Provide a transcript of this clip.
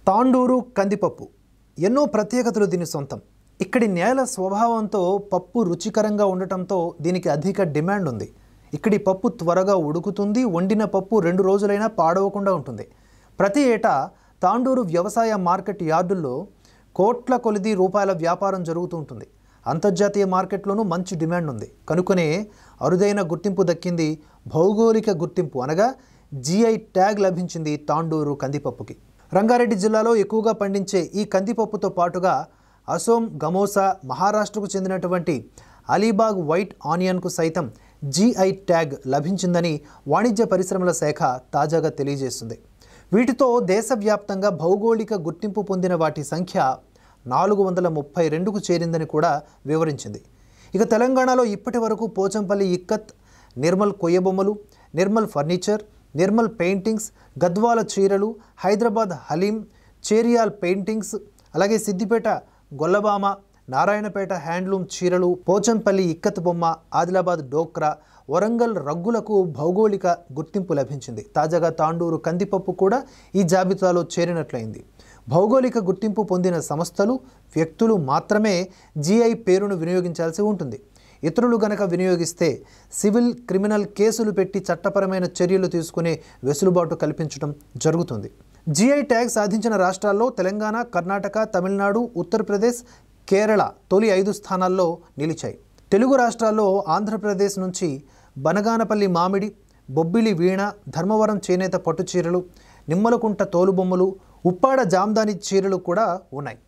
తాండూరు కందిపప్పు ఎన్నో ప్రత్యేకతలు దీని సొంతం ఇక్కడి నేల స్వభావంతో పప్పు రుచికరంగా ఉండటంతో దీనికి అధిక డిమాండ్ ఉంది ఇక్కడి పప్పు త్వరగా ఉడుకుతుంది వండిన పప్పు రెండు రోజులైనా పాడవకుండా ఉంటుంది ప్రతి ఏటా తాండూరు వ్యవసాయ మార్కెట్ యార్డుల్లో కోట్ల కొలిది రూపాయల వ్యాపారం జరుగుతూ ఉంటుంది అంతర్జాతీయ మార్కెట్లోనూ మంచి డిమాండ్ ఉంది కనుకనే అరుదైన గుర్తింపు దక్కింది భౌగోళిక గుర్తింపు అనగా జిఐ ట్యాగ్ లభించింది తాండూరు కందిపప్పుకి రంగారెడ్డి జిల్లాలో ఎక్కువగా పండించే ఈ కందిపప్పుతో పాటుగా అసోం గమోసా మహారాష్ట్రకు చెందినటువంటి అలీబాగ్ వైట్ ఆనియన్కు సైతం జిఐ ట్యాగ్ లభించిందని వాణిజ్య పరిశ్రమల శాఖ తాజాగా తెలియజేస్తుంది వీటితో దేశవ్యాప్తంగా భౌగోళిక గుర్తింపు పొందిన వాటి సంఖ్య నాలుగు వందల ముప్పై రెండుకు చేరిందని కూడా వివరించింది ఇక తెలంగాణలో ఇప్పటి వరకు పోచంపల్లి ఇక్కత్ నిర్మల్ కొయ్యబొమ్మలు నిర్మల్ ఫర్నిచర్ నిర్మల్ పెయింటింగ్స్ గద్వాల చీరలు హైదరాబాద్ హలీం చేరియాల్ పెయింటింగ్స్ అలాగే సిద్దిపేట గొల్లబామ నారాయణపేట హ్యాండ్లూమ్ చీరలు పోచంపల్లి ఇక్కత్ బొమ్మ ఆదిలాబాద్ డోక్రా వరంగల్ రగ్గులకు భౌగోళిక గుర్తింపు లభించింది తాజాగా తాండూరు కందిపప్పు కూడా ఈ జాబితాలో చేరినట్లయింది భౌగోళిక గుర్తింపు పొందిన సంస్థలు వ్యక్తులు మాత్రమే జీఐ పేరును వినియోగించాల్సి ఉంటుంది ఇతరులు గనక వినియోగిస్తే సివిల్ క్రిమినల్ కేసులు పెట్టి చట్టపరమైన చర్యలు తీసుకునే వెసులుబాటు కల్పించడం జరుగుతుంది జీఐ ట్యాగ్ సాధించిన రాష్ట్రాల్లో తెలంగాణ కర్ణాటక తమిళనాడు ఉత్తరప్రదేశ్ కేరళ తొలి ఐదు స్థానాల్లో నిలిచాయి తెలుగు రాష్ట్రాల్లో ఆంధ్రప్రదేశ్ నుంచి బనగానపల్లి మామిడి బొబ్బిలి వీణ ధర్మవరం చేనేత పట్టు చీరలు నిమ్మలకుంట తోలుబొమ్మలు ఉప్పాడ జామ్దాని చీరలు కూడా ఉన్నాయి